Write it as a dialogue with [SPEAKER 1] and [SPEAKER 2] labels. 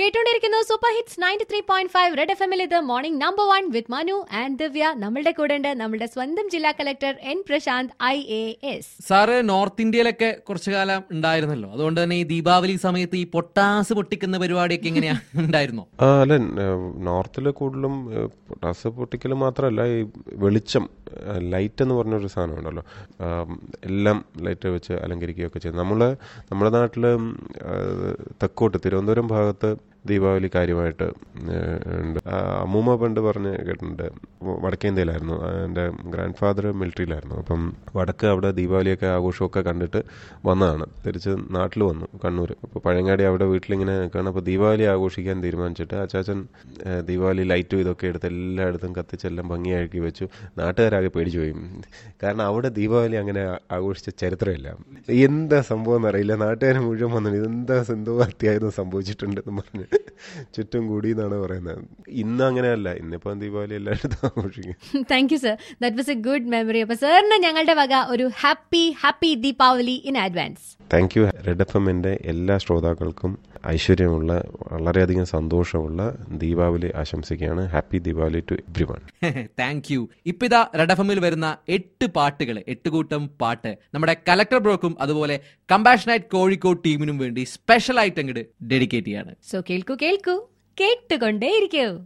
[SPEAKER 1] കേട്ടോണ്ടിരിക്കുന്നു super hits ninety three point five red F എമ്മിൽ ഇത് morning number one with Manu and Divya നമ്മളുടെ കൂടെ ഉണ്ട് നമ്മുടെ സ്വന്തം ജില്ലാ collector N Prashanth I A S
[SPEAKER 2] sir north ഇന്ത്യയിലൊക്കെ കുറച്ചു കാലം ഉണ്ടായിരുന്നല്ലോ അതുകൊണ്ട് തന്നെ ഈ ദീപാവലി സമയത്ത് ഈ പൊട്ടാസ് പൊട്ടിക്കുന്ന പരിപാടിയൊക്കെ എങ്ങനെയാ ഉണ്ടായിരുന്നോ
[SPEAKER 3] ആ അല്ല നോർത്തിൽ കൂടുതലും ഏഹ്, പൊട്ടാസ് പൊട്ടിക്കൽ മാത്രമല്ല ഈ വെളിച്ചം ലൈറ്റ് എന്ന് പറഞ്ഞൊരു സാധനം ഉണ്ടല്ലോ ആം, എല്ലാം ലൈറ്റ് വെച്ച് അലങ്കരിക്കുകയൊക്കെ ചെയ്യും നമ്മൾ നമ്മുടെ നാട്ടിൽ തെക്കോട്ട് തിരുവനന്തപുരം ഭാഗത്ത് ദീപാവലി കാര്യമായിട്ട് ഏഹ്, ഉണ്ട് ആ, അമ്മൂമ്മ പണ്ട് പറഞ്ഞ് കേട്ടിട്ടുണ്ട് വടക്കേ ഇന്ത്യയിലായിരുന്നു എൻ്റെ ഗ്രാൻഡ് ഫാദർ മിലിറ്ററിയിലായിരുന്നു അപ്പം വടക്ക് അവിടെ ദീപാവലിയൊക്കെ ആഘോഷമൊക്കെ കണ്ടിട്ട് വന്നതാണ് തിരിച്ച് നാട്ടിൽ വന്നു കണ്ണൂർ അപ്പോൾ പഴയങ്ങാടി അവിടെ വീട്ടിലിങ്ങനെ നിൽക്കുകയാണ് അപ്പോൾ ദീപാവലി ആഘോഷിക്കാൻ തീരുമാനിച്ചിട്ട് അച്ചാച്ചൻ ഏഹ്, ദീപാവലി ലൈറ്റും ഇതൊക്കെ എടുത്ത് എല്ലായിടത്തും കത്തിച്ചെല്ലാം ഭംഗിയാക്കി വെച്ചു നാട്ടുകാരാകെ പേടിച്ചു പോയി കാരണം അവിടെ ദീപാവലി അങ്ങനെ ആ- ആഘോഷിച്ച ചരിത്രമില്ല എന്താ സംഭവം എന്നറിയില്ല നാട്ടുകാർ മുഴുവൻ വന്നു ഇതെന്താ എന്തോ അത്യാഹിതം സംഭവിച്ചിട്ടുണ്ടെന്ന് പറഞ്ഞ് ചുറ്റും കൂടി എന്നാണ് പറയുന്നത് ഇന്ന് അങ്ങനെയല്ല ഇന്നിപ്പം ദീപാവലി എല്ലായിടത്തും ആഘോഷിക്കും
[SPEAKER 1] thank you sir that was a good memory അപ്പൊ സാറിന് ഞങ്ങളുടെ വക ഒരു happy happy Deepavali in advance
[SPEAKER 3] thank you red F എമ്മിൻ്റെ എല്ലാ ശ്രോതാക്കൾക്കും ഐശ്വര്യമുള്ള വളരെയധികം സന്തോഷമുള്ള ദീപാവലി ആശംസിക്കുകയാണ് happy Deepavali to everyone
[SPEAKER 2] thank you ഇപ്പൊ ഇതാ റെഡ് എഫ് എമ്മിൽ വരുന്ന എട്ട് പാട്ടുകൾ എട്ട് കൂട്ടം പാട്ട് നമ്മുടെ കലക്ടർ ബ്രോക്കും അതുപോലെ കമ്പാഷനൈറ്റ് കോഴിക്കോട് ടീമിനും വേണ്ടി സ്പെഷ്യൽ ആയിട്ട് അങ്ങോട്ട് ഡെഡിക്കേറ്റ് ചെയ്യാണ്
[SPEAKER 1] സോ കേൾക്കൂ കേൾക്കൂ കേട്ടുകൊണ്ടേയിരിക്കൂ